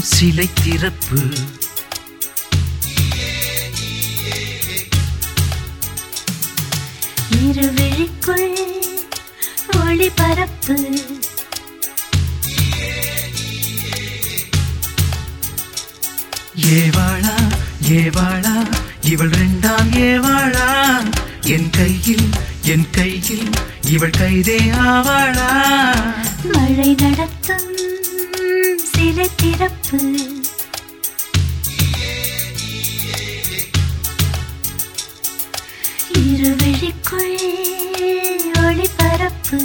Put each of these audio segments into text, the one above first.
சிலை திறப்பு இருவிழிக்குள் ஒளிபரப்பு ஏவாளா ஏவாளா இவள் ரெண்டாம் ஏவாளா என் கையில் என் கையில் இவள் கைதே ஆவாளா மழை நடத்தும் சிலை திறப்பு இருவிழிக்குள் ஒளிபரப்பு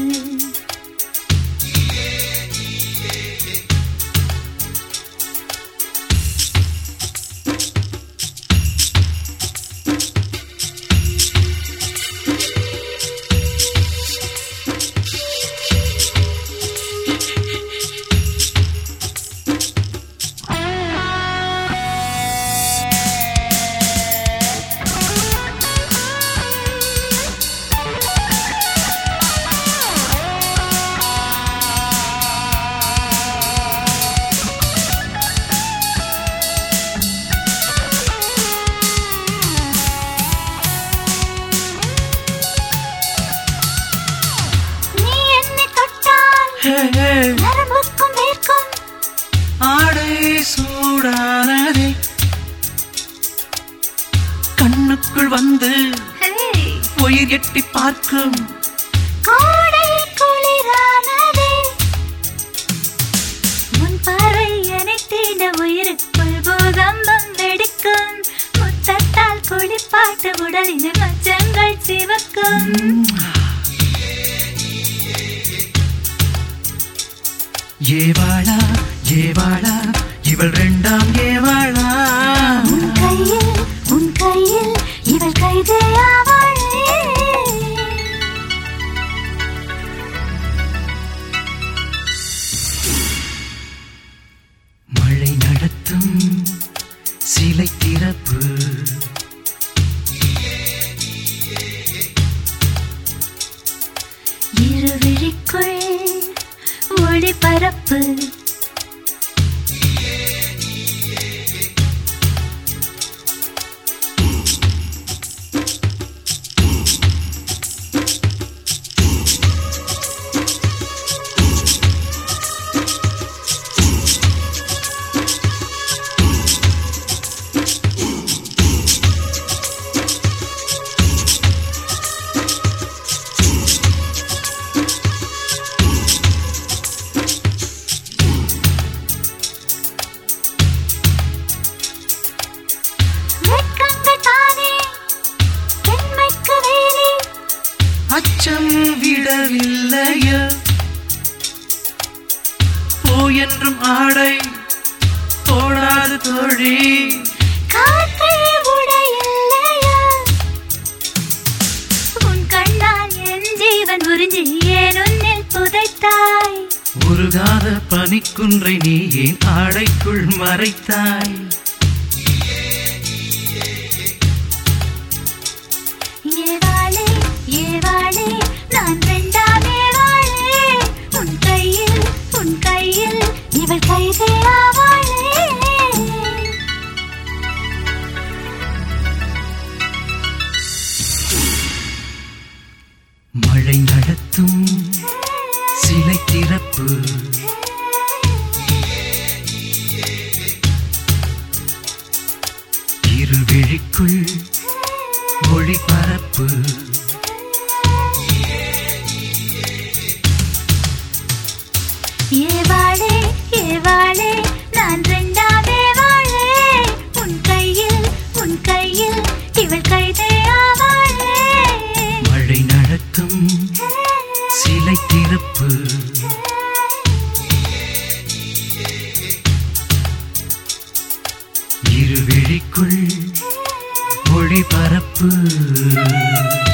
நீ என்னை தொட்டால் ஹே, ஹே, நரம்புக்கும் வேர்க்கும் ஆடை சூடானதே கண்ணுக்குள் வந்து ஹே உயிர் எட்டி பார்க்கும் கோடை குளிரானதே உன் பார்வை என்னை தீண்ட உயிருக்குள் பூகம்பம் வெடிக்கும் முத்தத்தால் குளிப்பாட்டு உடலின் மச்சங்கள் சிவக்கும் ஏவாளா ஏவாளா இவள் ரெண்டாம் ஏவாளா உன் கையில் உன் கையில் இவள் கைதேயாவாளே மழை நடத்தும் சிலை திறப்பு இருவிழிக்குள் ஒளிபரப்பு வெட்கங்கள் தானே பெண்மைக்கு வேலி அச்சம் விடவில்லைய போ என்றும் ஆடை போடாது தோழி காற்றே உடையில்லையா உன் கண்ணால் என் ஜீவன் உறிஞ்சி ஏன் உன்னில் புதைத்தாய் உருகாத பனிக்குன்றை நீ ஏன் ஆடைக்குள் மறைத்தாய் ஏவாளே ஏவாளே நான் வேண்டாம் ஏவாளே உன் கையில் உன் கையில் இவள் கைதே ஆவாளே மழை நடத்தும் சிலை திறப்பு இருவிழிக்குள் ஒளிபரப்பு ஏவாளே ஏவாளே நான் ரெண்டாம் ஏவாளே உன் கையில் உன் கையில் இவள் கைதே ஆவாளே மழை நடத்தும் சிலை திறப்பு இருவிழிக்குள் ஒளிபரப்பு